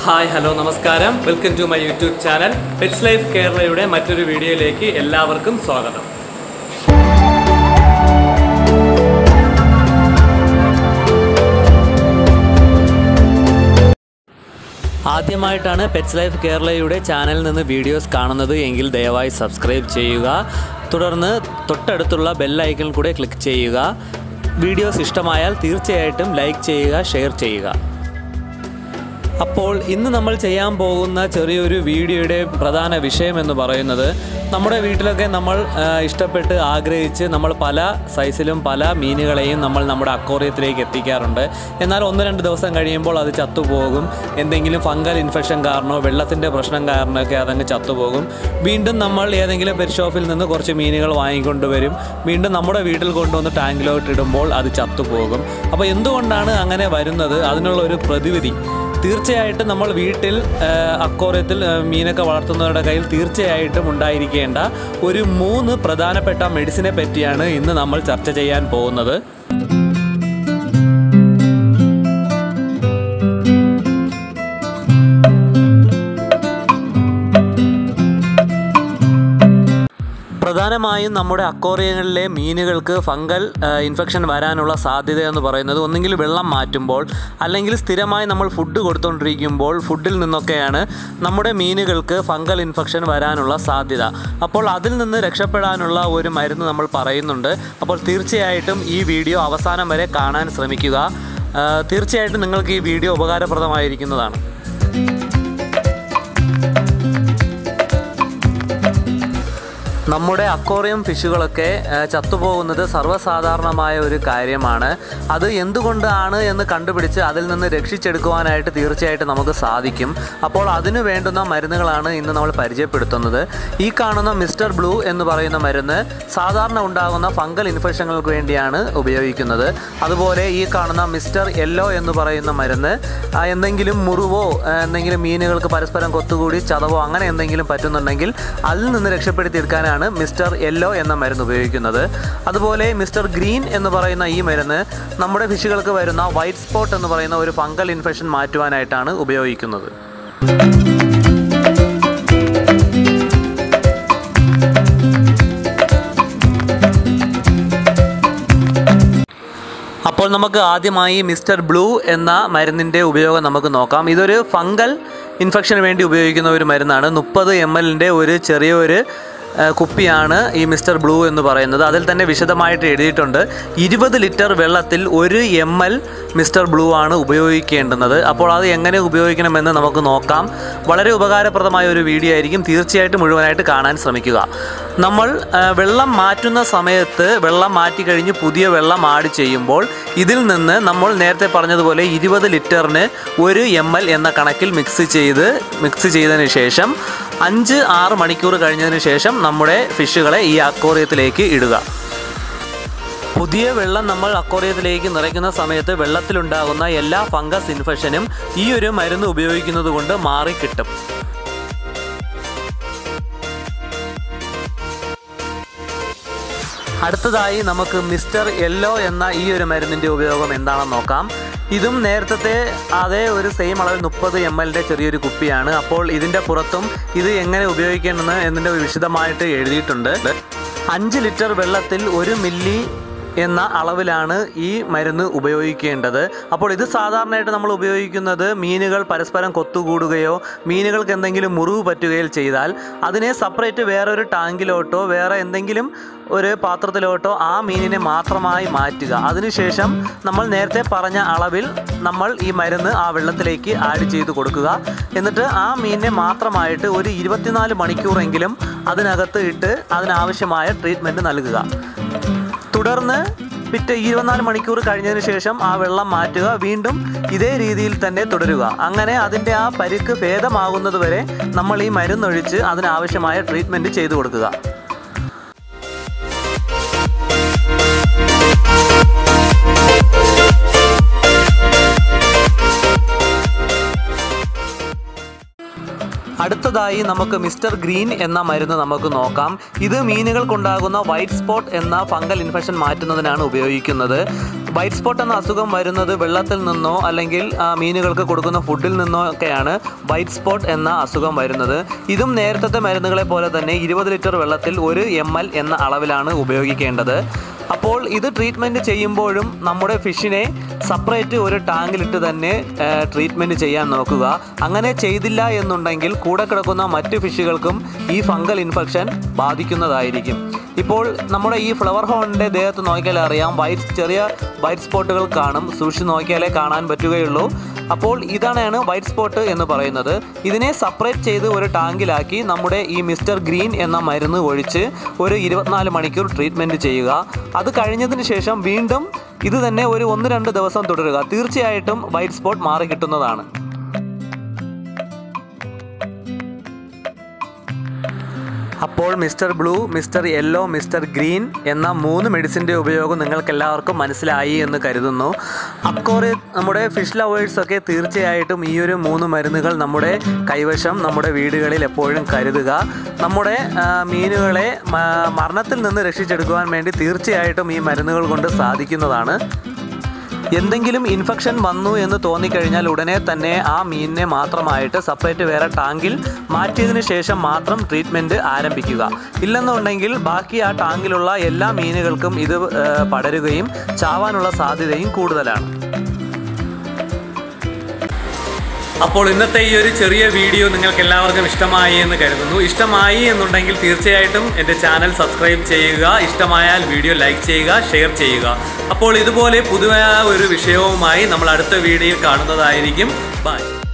hi hello നമസ്കാരം welcome to my YouTube channel Pets Life കേരളയുടെ മറ്റൊരു വീഡിയോയിലേക്ക് എല്ലാവർക്കും സ്വാഗതം ആദ്യമായിട്ടാണ് പെറ്റ്സ് ലൈഫ് കേരളയുടെ ചാനലിൽ നിന്ന് വീഡിയോസ് കാണുന്നത് എങ്കിൽ ദയവായി സബ്സ്ക്രൈബ് ചെയ്യുക തുടർന്ന് തൊട്ടടുത്തുള്ള ബെല്ലൈക്കൺ കൂടെ ക്ലിക്ക് ചെയ്യുക വീഡിയോസ് ഇഷ്ടമായാൽ തീർച്ചയായിട്ടും ലൈക്ക് ചെയ്യുക ഷെയർ ചെയ്യുക അപ്പോൾ ഇന്ന് നമ്മൾ ചെയ്യാൻ പോകുന്ന ചെറിയൊരു വീഡിയോയുടെ പ്രധാന വിഷയം എന്ന് പറയുന്നത് നമ്മുടെ വീട്ടിലൊക്കെ നമ്മൾ ആ, ഇഷ്ടപ്പെട്ട് ആഗ്രഹിച്ച് നമ്മൾ പല സൈസിലും പല മീനുകളെയും നമ്മൾ നമ്മുടെ അക്വോറിയത്തിലേക്ക് എത്തിക്കാറുണ്ട് എന്നാൽ ഒന്ന് രണ്ട് ദിവസം കഴിയുമ്പോൾ അത് ചത്തുപോകും എന്തെങ്കിലും ഫംഗൽ ഇൻഫെക്ഷൻ കാരണമോ വെള്ളത്തിൻ്റെ പ്രശ്നം കാരണമൊക്കെ അതങ്ങ് ചത്തുപോകും വീണ്ടും നമ്മൾ ഏതെങ്കിലും പെറ്റ് ഷോപ്പിൽ നിന്ന് കുറച്ച് മീനുകൾ വാങ്ങിക്കൊണ്ടുവരും വീണ്ടും നമ്മുടെ വീട്ടിൽ കൊണ്ടുവന്ന് ടാങ്കിലോട്ട് ഇടുമ്പോൾ അത് ചത്തുപോകും അപ്പോൾ എന്തുകൊണ്ടാണ് അങ്ങനെ വരുന്നത് അതിനുള്ള ഒരു പ്രതിവിധി തീർച്ചയായിട്ടും നമ്മൾ വീട്ടിൽ ആ, അക്വോറിയത്തിൽ ആ, മീനൊക്കെ വളർത്തുന്നവരുടെ കയ്യിൽ തീർച്ചയായിട്ടും ഉണ്ടായിരിക്കേണ്ട ഒരു മൂന്ന് പ്രധാനപ്പെട്ട മെഡിസിനെ പറ്റിയാണ് ഇന്ന് നമ്മൾ ചർച്ച ചെയ്യാൻ പോകുന്നത് പ്രധാനമായും നമ്മുടെ അക്വോറിയങ്ങളിലെ മീനുകൾക്ക് ഫംഗൽ ഇൻഫെക്ഷൻ വരാനുള്ള സാധ്യത എന്ന് പറയുന്നത് ഒന്നെങ്കിൽ വെള്ളം മാറ്റുമ്പോൾ അല്ലെങ്കിൽ സ്ഥിരമായി നമ്മൾ ഫുഡ് കൊടുത്തുകൊണ്ടിരിക്കുമ്പോൾ ഫുഡിൽ നിന്നൊക്കെയാണ് നമ്മുടെ മീനുകൾക്ക് ഫംഗൽ ഇൻഫെക്ഷൻ വരാനുള്ള സാധ്യത അപ്പോൾ അതിൽ നിന്ന് രക്ഷപ്പെടാനുള്ള ഒരു മരുന്ന് നമ്മൾ പറയുന്നുണ്ട് അപ്പോൾ തീർച്ചയായിട്ടും ഈ വീഡിയോ അവസാനം വരെ കാണാൻ ശ്രമിക്കുക ആ, തീർച്ചയായിട്ടും നിങ്ങൾക്ക് ഈ വീഡിയോ ഉപകാരപ്രദമായിരിക്കുന്നതാണ് നമ്മുടെ അക്വോറിയം ഫിഷുകളൊക്കെ ആ, ചത്തുപോകുന്നത് സർവ്വസാധാരണമായ ഒരു കാര്യമാണ് അത് എന്തുകൊണ്ടാണ് എന്ന് കണ്ടുപിടിച്ച് അതിൽ നിന്ന് രക്ഷിച്ചെടുക്കുവാനായിട്ട് തീർച്ചയായിട്ടും നമുക്ക് സാധിക്കും അപ്പോൾ അതിനു വേണ്ടുന്ന മരുന്നുകളാണ് ഇന്ന് നമ്മൾ പരിചയപ്പെടുത്തുന്നത് ഈ കാണുന്ന മിസ്റ്റർ ബ്ലൂ എന്ന് പറയുന്ന മരുന്ന് സാധാരണ ഉണ്ടാകുന്ന ഫംഗൽ ഇൻഫെക്ഷനുകൾക്ക് വേണ്ടിയാണ് ഉപയോഗിക്കുന്നത് അതുപോലെ ഈ കാണുന്ന മിസ്റ്റർ യെല്ലോ എന്ന് പറയുന്ന മരുന്ന് ആ, എന്തെങ്കിലും മുറിവോ ആ, എന്തെങ്കിലും മീനുകൾക്ക് പരസ്പരം കൊത്തുകൂടി ചതവോ അങ്ങനെ എന്തെങ്കിലും പറ്റുന്നുണ്ടെങ്കിൽ അതിൽ നിന്ന് രക്ഷപ്പെടുത്തിയെടുക്കാനാണ് മിസ്റ്റർ യെല്ലോ എന്ന മരുന്ന് ഉപയോഗിക്കുന്നത് അതുപോലെ മിസ്റ്റർ ഗ്രീൻ എന്ന് പറയുന്ന ഈ മരുന്ന് നമ്മുടെ ഫിഷുകൾക്ക് വരുന്ന വൈറ്റ് സ്പോട്ട് എന്ന് പറയുന്ന ഒരു ഫംഗൽ ഇൻഫെക്ഷൻ മാറ്റുവാനായിട്ടാണ് ഉപയോഗിക്കുന്നത് അപ്പോൾ നമുക്ക് ആദ്യമായി മിസ്റ്റർ ബ്ലൂ എന്ന മരുന്നിൻ്റെ ഉപയോഗം നമുക്ക് നോക്കാം ഇതൊരു ഫംഗൽ ഇൻഫെക്ഷന് വേണ്ടി ഉപയോഗിക്കുന്ന ഒരു മരുന്നാണ് മുപ്പത് എം എല്ലിൻ്റെ ഒരു ചെറിയൊരു ആ, കുപ്പിയാണ് ഈ മിസ്റ്റർ ബ്ലൂ എന്ന് പറയുന്നത് അതിൽ തന്നെ വിശദമായിട്ട് എഴുതിയിട്ടുണ്ട് ഇരുപത് ലിറ്റർ വെള്ളത്തിൽ ഒരു എം എൽ മിസ്റ്റർ ബ്ലൂ ആണ് ഉപയോഗിക്കേണ്ടുന്നത് അപ്പോൾ അത് എങ്ങനെ ഉപയോഗിക്കണമെന്ന് നമുക്ക് നോക്കാം വളരെ ഉപകാരപ്രദമായ ഒരു വീഡിയോ ആയിരിക്കും തീർച്ചയായിട്ടും മുഴുവനായിട്ട് കാണാൻ ശ്രമിക്കുക നമ്മൾ ആ, വെള്ളം മാറ്റുന്ന സമയത്ത് വെള്ളം മാറ്റി കഴിഞ്ഞ് പുതിയ വെള്ളം ആഡ് ചെയ്യുമ്പോൾ ഇതിൽ നിന്ന് നമ്മൾ നേരത്തെ പറഞ്ഞതുപോലെ ഇരുപത് ലിറ്ററിന് ഒരു എം എൽ എന്ന കണക്കിൽ മിക്സ് ചെയ്ത് മിക്സ് ചെയ്തതിന് ശേഷം അഞ്ച് ആറ് മണിക്കൂർ കഴിഞ്ഞതിന് ശേഷം നമ്മുടെ ഫിഷുകളെ ഈ അക്വോറിയത്തിലേക്ക് ഇടുക പുതിയ വെള്ളം നമ്മൾ അക്വോറിയത്തിലേക്ക് നിറയ്ക്കുന്ന സമയത്ത് വെള്ളത്തിലുണ്ടാകുന്ന എല്ലാ ഫംഗസ് ഇൻഫെക്ഷനും ഈ ഒരു മരുന്ന് ഉപയോഗിക്കുന്നത് കൊണ്ട് മാറിക്കിട്ടും അടുത്തതായി നമുക്ക് മിസ്റ്റർ യെല്ലോ എന്ന ഈ ഒരു മരുന്നിൻ്റെ ഉപയോഗം എന്താണെന്ന് നോക്കാം ഇതും നേരത്തെ അതേ ഒരു സെയിം അളവിൽ മുപ്പത് എം എല്ലിൻ്റെ ചെറിയൊരു കുപ്പിയാണ് അപ്പോൾ ഇതിൻ്റെ പുറത്തും ഇത് എങ്ങനെ ഉപയോഗിക്കണമെന്ന് എന്നതിൻ്റെ വിശദമായിട്ട് എഴുതിയിട്ടുണ്ട് അഞ്ച് ലിറ്റർ വെള്ളത്തിൽ ഒരു മില്ലി എന്ന അളവിലാണ് ഈ മരുന്ന് ഉപയോഗിക്കേണ്ടത് അപ്പോൾ ഇത് സാധാരണയായിട്ട് നമ്മൾ ഉപയോഗിക്കുന്നത് മീനുകൾ പരസ്പരം കൊത്തുകൂടുകയോ മീനുകൾക്ക് എന്തെങ്കിലും മുറിവ് പറ്റുകയോ ചെയ്താൽ അതിനെ സെപ്പറേറ്റ് വേറൊരു ടാങ്കിലോട്ടോ വേറെ എന്തെങ്കിലും ഒരു പാത്രത്തിലോട്ടോ ആ മീനിനെ മാത്രമായി മാറ്റുക അതിനുശേഷം നമ്മൾ നേരത്തെ പറഞ്ഞ അളവിൽ നമ്മൾ ഈ മരുന്ന് ആ വെള്ളത്തിലേക്ക് ആഡ് ചെയ്ത് കൊടുക്കുക എന്നിട്ട് ആ മീനിനെ മാത്രമായിട്ട് ഒരു ഇരുപത്തിനാല് മണിക്കൂറെങ്കിലും അതിനകത്ത് ഇട്ട് അതിനാവശ്യമായ ട്രീറ്റ്മെൻറ്റ് നൽകുക തുടർന്ന് പിറ്റേ ഇരുപത്തിനാല് മണിക്കൂർ കഴിഞ്ഞതിന് ശേഷം ആ വെള്ളം മാറ്റുക വീണ്ടും ഇതേ രീതിയിൽ തന്നെ തുടരുക അങ്ങനെ അതിൻ്റെ ആ പരിക്ക് ഭേദമാകുന്നത് വരെ നമ്മൾ ഈ മരുന്നൊഴിച്ച് അതിനാവശ്യമായ ട്രീറ്റ്മെൻറ്റ് ചെയ്തു കൊടുക്കുക അടുത്തതായി നമുക്ക് മിസ്റ്റർ ഗ്രീൻ എന്ന മരുന്ന് നമുക്ക് നോക്കാം ഇത് മീനുകൾക്കുണ്ടാകുന്ന വൈറ്റ് സ്പോട്ട് എന്ന ഫംഗൽ ഇൻഫെക്ഷൻ മാറ്റുന്നതിനാണ് ഉപയോഗിക്കുന്നത് വൈറ്റ് സ്പോട്ട് എന്ന അസുഖം വരുന്നത് വെള്ളത്തിൽ നിന്നോ അല്ലെങ്കിൽ ആ, മീനുകൾക്ക് കൊടുക്കുന്ന ഫുഡിൽ നിന്നോ ഒക്കെയാണ് വൈറ്റ് സ്പോട്ട് എന്ന അസുഖം വരുന്നത് ഇതും നേരത്തെ മരുന്നുകളെ പോലെ തന്നെ ഇരുപത് ലിറ്റർ വെള്ളത്തിൽ ഒരു എം എൽ എന്ന അളവിലാണ് ഉപയോഗിക്കേണ്ടത് അപ്പോൾ ഇത് ട്രീറ്റ്മെൻറ്റ് ചെയ്യുമ്പോഴും നമ്മുടെ ഫിഷിനെ സെപ്പറേറ്റ് ഒരു ടാങ്കിലിട്ട് തന്നെ ട്രീറ്റ്മെൻറ്റ് ചെയ്യാൻ നോക്കുക അങ്ങനെ ചെയ്തില്ല എന്നുണ്ടെങ്കിൽ കൂടെ കിടക്കുന്ന മറ്റ് ഫിഷുകൾക്കും ഈ ഫംഗൽ ഇൻഫെക്ഷൻ ബാധിക്കുന്നതായിരിക്കും ഇപ്പോൾ നമ്മുടെ ഈ ഫ്ലവർ ഹോണിൻ്റെ ദേഹത്ത് നോക്കിയാൽ അറിയാം വൈറ്റ് ചെറിയ വൈറ്റ് സ്പോട്ടുകൾ കാണും സൂക്ഷിച്ച് നോക്കിയാലേ കാണാൻ പറ്റുകയുള്ളൂ അപ്പോൾ ഇതാണ് വൈറ്റ് സ്പോട്ട് എന്ന് പറയുന്നത് ഇതിനെ സെപ്പറേറ്റ് ചെയ്ത് ഒരു ടാങ്കിലാക്കി നമ്മുടെ ഈ മിസ്റ്റർ ഗ്രീൻ എന്ന മരുന്ന് ഒഴിച്ച് ഒരു ഇരുപത്തിനാല് മണിക്കൂർ ട്രീറ്റ്മെൻറ്റ് ചെയ്യുക അത് കഴിഞ്ഞതിന് ശേഷം വീണ്ടും ഇത് തന്നെ ഒരു ഒന്ന് രണ്ട് ദിവസം തുടരുക തീർച്ചയായിട്ടും വൈറ്റ് സ്പോട്ട് മാറി കിട്ടുന്നതാണ് അപ്പോൾ mister blue mister yellow mister green എന്ന മൂന്ന് മെഡിസിൻ്റെ ഉപയോഗം നിങ്ങൾക്ക് എല്ലാവർക്കും മനസ്സിലായി എന്ന് കരുതുന്നു അക്കോറി നമ്മുടെ ഫിഷ് ലവേഴ്സൊക്കെ തീർച്ചയായിട്ടും ഈ ഒരു മൂന്ന് മരുന്നുകൾ നമ്മുടെ കൈവശം നമ്മുടെ വീടുകളിൽ എപ്പോഴും കരുതുക നമ്മുടെ ആ, മീനുകളെ മ- മരണത്തിൽ നിന്ന് രക്ഷിച്ചെടുക്കുവാൻ വേണ്ടി തീർച്ചയായിട്ടും ഈ മരുന്നുകൾ കൊണ്ട് സാധിക്കുന്നതാണ് എന്തെങ്കിലും ഇൻഫെക്ഷൻ വന്നു എന്ന് തോന്നിക്കഴിഞ്ഞാൽ ഉടനെ തന്നെ ആ മീനിനെ മാത്രമായിട്ട് സെപ്പറേറ്റ് വേറെ ടാങ്കിൽ മാറ്റിയതിന് ശേഷം മാത്രം ട്രീറ്റ്മെൻറ്റ് ആരംഭിക്കുക ഇല്ലെന്നുണ്ടെങ്കിൽ ബാക്കി ആ ടാങ്കിലുള്ള എല്ലാ മീനുകൾക്കും ഇത് ഏഹ്, പടരുകയും ചാവാനുള്ള സാധ്യതയും കൂടുതലാണ് അപ്പോൾ ഇന്നത്തെ ഈ ഒരു ചെറിയ വീഡിയോ നിങ്ങൾക്ക് എല്ലാവർക്കും ഇഷ്ടമായി എന്ന് കരുതുന്നു ഇഷ്ടമായി എന്നുണ്ടെങ്കിൽ തീർച്ചയായിട്ടും എൻ്റെ ചാനൽ സബ്സ്ക്രൈബ് ചെയ്യുക ഇഷ്ടമായാൽ വീഡിയോ ലൈക്ക് ചെയ്യുക ഷെയർ ചെയ്യുക അപ്പോൾ ഇതുപോലെ പുതുമായ ഒരു വിഷയവുമായി നമ്മൾ അടുത്ത വീഡിയോയിൽ കാണുന്നതായിരിക്കും ബൈ